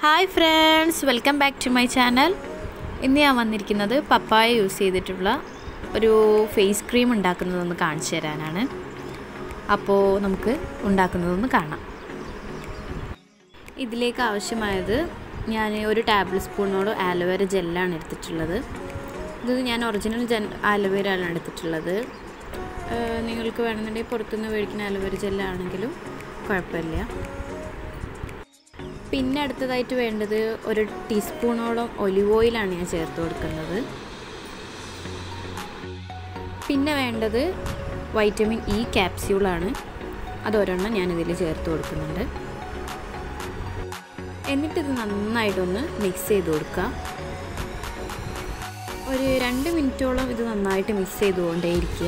hi friends welcome back to my channel ഇന്ന് ഞാൻ വന്നിരിക്കുന്നത് പപ്പായ യൂസ് ചെയ്തിട്ടുള്ള ഒരു ഫേസ് ക്രീം ഉണ്ടാക്കുന്നതൊന്ന് കാണിച്ചു തരാനാണ് അപ്പോൾ നമുക്ക് ഉണ്ടാക്കുന്നതൊന്ന് കാണാം ഇതിലേക്ക് ആവശ്യമായത് ഞാൻ ഒരു ടേബിൾ സ്പൂണോട് ആലോവേര ജെല്ലാണ് എടുത്തിട്ടുള്ളത് ഇത് ഞാൻ ഒറിജിനൽ ജെൽ ആലോവേരയാണ് എടുത്തിട്ടുള്ളത് ഏഹ് നിങ്ങൾക്ക് വേണമെന്നുണ്ടെങ്കിൽ പുറത്തുനിന്ന് മേടിക്കുന്ന ആലോവേര ജെല്ലാണെങ്കിലും കുഴപ്പമില്ല പിന്നെ അടുത്തതായിട്ട് വേണ്ടത് ഒരു ടീസ്പൂണോളം ഒലിവ് ഓയിലാണ് ഞാൻ ചേർത്ത് കൊടുക്കുന്നത് പിന്നെ വേണ്ടത് വൈറ്റമിൻ ഇ ക്യാപ്സ്യൂളാണ് അതൊരെണ്ണം ഞാനിതിൽ ചേർത്ത് കൊടുക്കുന്നുണ്ട് എന്നിട്ടിത് നന്നായിട്ടൊന്ന് മിക്സ് ചെയ്ത് കൊടുക്കുക ഒരു രണ്ട് മിനിറ്റോളം ഇത് നന്നായിട്ട് മിക്സ് ചെയ്തുകൊണ്ടേയിരിക്കുക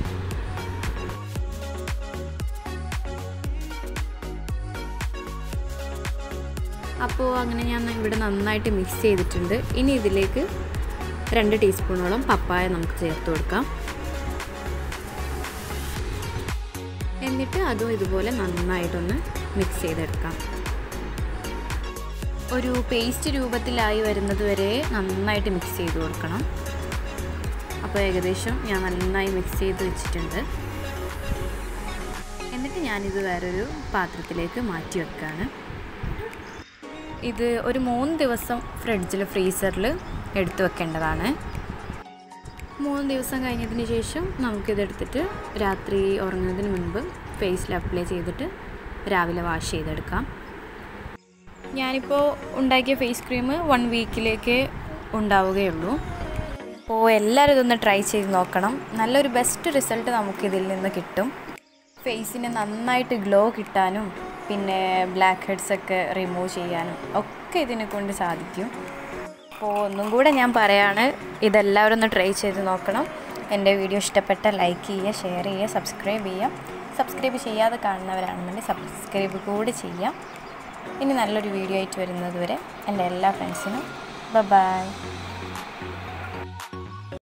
അപ്പോൾ അങ്ങനെ ഞാൻ ഇവിടെ നന്നായിട്ട് മിക്സ് ചെയ്തിട്ടുണ്ട് ഇനി ഇതിലേക്ക് രണ്ട് ടീസ്പൂണോളം പപ്പായ നമുക്ക് ചേർത്ത് കൊടുക്കാം എന്നിട്ട് അതും ഇതുപോലെ നന്നായിട്ടൊന്ന് മിക്സ് ചെയ്തെടുക്കാം ഒരു പേസ്റ്റ് രൂപത്തിലായി വരുന്നത് വരെ നന്നായിട്ട് മിക്സ് ചെയ്ത് കൊടുക്കണം അപ്പോൾ ഏകദേശം ഞാൻ നന്നായി മിക്സ് ചെയ്ത് വെച്ചിട്ടുണ്ട് എന്നിട്ട് ഞാനിത് വേറൊരു പാത്രത്തിലേക്ക് മാറ്റി വെക്കുകയാണ് ഇത് ഒരു മൂന്ന് ദിവസം ഫ്രിഡ്ജിൽ ഫ്രീസറിൽ എടുത്തു വെക്കേണ്ടതാണ് മൂന്ന് ദിവസം കഴിഞ്ഞതിന് ശേഷം നമുക്കിതെടുത്തിട്ട് രാത്രി ഉറങ്ങുന്നതിന് മുൻപ് ഫേസിൽ അപ്ലൈ ചെയ്തിട്ട് രാവിലെ വാഷ് ചെയ്തെടുക്കാം ഞാനിപ്പോൾ ഉണ്ടാക്കിയ ഫേസ് ക്രീം വൺ വീക്കിലേക്ക് ഉണ്ടാവുകയുള്ളൂ അപ്പോൾ എല്ലാവരും ഇതൊന്ന് ട്രൈ ചെയ്ത് നോക്കണം നല്ലൊരു ബെസ്റ്റ് റിസൾട്ട് നമുക്കിതിൽ നിന്ന് കിട്ടും ഫേസിന് നന്നായിട്ട് ഗ്ലോ കിട്ടാനും പിന്നെ ബ്ലാക്ക് ഹെഡ്സ് ഒക്കെ റിമൂവ് ചെയ്യാനും ഒക്കെ ഇതിനെ കൊണ്ട് സാധിക്കും അപ്പോൾ ഒന്നും കൂടെ ഞാൻ പറയാണ് ഇതെല്ലാവരും ഒന്ന് ട്രൈ ചെയ്ത് നോക്കണം എൻ്റെ വീഡിയോ ഇഷ്ടപ്പെട്ട ലൈക്ക് ചെയ്യുക ഷെയർ ചെയ്യുക സബ്സ്ക്രൈബ് ചെയ്യുക സബ്സ്ക്രൈബ് ചെയ്യാതെ കാണുന്നവരാണെന്നുണ്ടെങ്കിൽ സബ്സ്ക്രൈബ് കൂടി ചെയ്യാം ഇനി നല്ലൊരു വീഡിയോ ആയിട്ട് വരുന്നത് വരെ എൻ്റെ എല്ലാ ഫ്രണ്ട്സിനും ബൈ